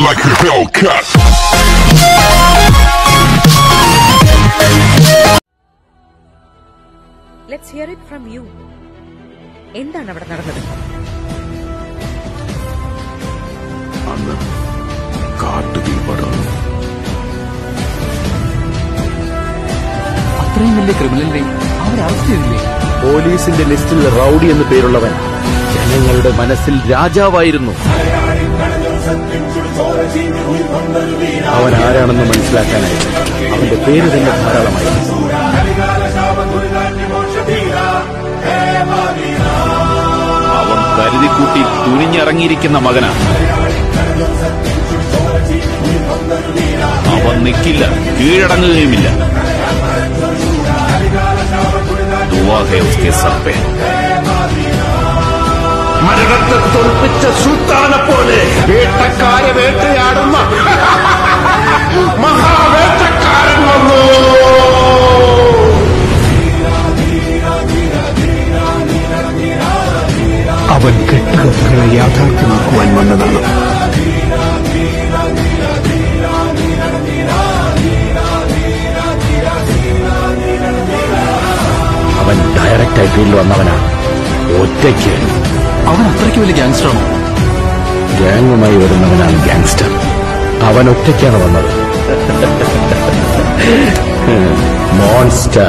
like a Hellcat. Let's hear it from you എന്താണ് അവിടെ നടന്നത് അന്ന് കാട്ടുതീ പടർന്നു അത്രയും വലിയ ക്രിമിനലിനെ അവർ അറസ്റ്റ് ചെയ്തില്ലേ പോലീസിന്റെ ലിസ്റ്റിൽ റൌഡി എന്ന് പേരുള്ളവൻ ജനങ്ങളുടെ മനസ്സിൽ രാജാവായിരുന്നു അവൻ ആരാണെന്ന് മനസ്സിലാക്കാനായി അവന്റെ പേര് തന്നെ ധാരാളമായിരുന്നു അവൻ കരുതിക്കൂട്ടി തുനിഞ്ഞിറങ്ങിയിരിക്കുന്ന മകനാ അവൻ നിൽക്കില്ല കീഴടങ്ങുകയുമില്ല ദുആ ഹേ ഉസ്കെ സർ പേ മരണത്തെ തോൽപ്പിച്ച സുൽത്താനെ പോലെ വേട്ടക്കാരെ വേട്ടയാടുന്ന മഹാവേട്ടക്കാരൻ വന്നു അവൻ കെട്ടുകഥകളെ യാഥാർത്ഥ്യമാക്കുവാൻ വന്നതാണ് അവൻ ഡയറക്റ്റ് ആയി ഫീൽഡ് വന്നവനാ ഒറ്റയ്ക്ക് അവൻ അത്രയ്ക്ക് വലിയ ഗാങ്സ്റ്ററാണോ ഗ്യാങ്ങുമായി വരുന്നവനാണ് ഗാങ്സ്റ്റർ അവൻ ഒറ്റയ്ക്കാണ് വന്നത് മോൺസ്റ്റർ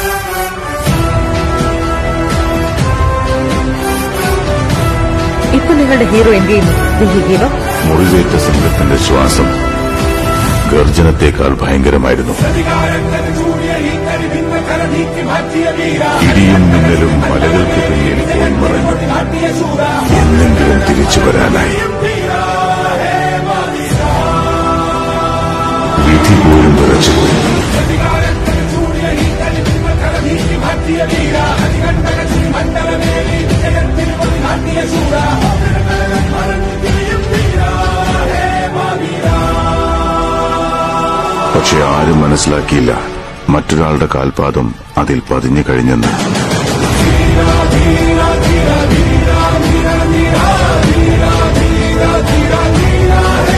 ഇപ്പൊ നിങ്ങളുടെ ഹീറോ എന്ത് ചെയ്യുന്നു Will he give up? മുറിവേറ്റ സിംഹത്തിന്റെ ശ്വാസം ഗർജനത്തേക്കാൾ ഭയങ്കരമായിരുന്നു ഇടിയും മിന്നലും മലകൾക്ക് പിന്നിൽ പോയി മറഞ്ഞു എന്നെങ്കിലും തിരിച്ചു വരാനായി വിധി പോലും വിറച്ചുപോയി പക്ഷെ ആരും മനസ്സിലാക്കിയില്ല മറ്റൊരാളുടെ കാൽപാദം അതിൽ പതിഞ്ഞു കഴിഞ്ഞെന്ന്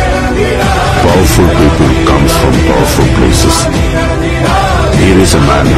Powerful people comes from powerful places. Here is a man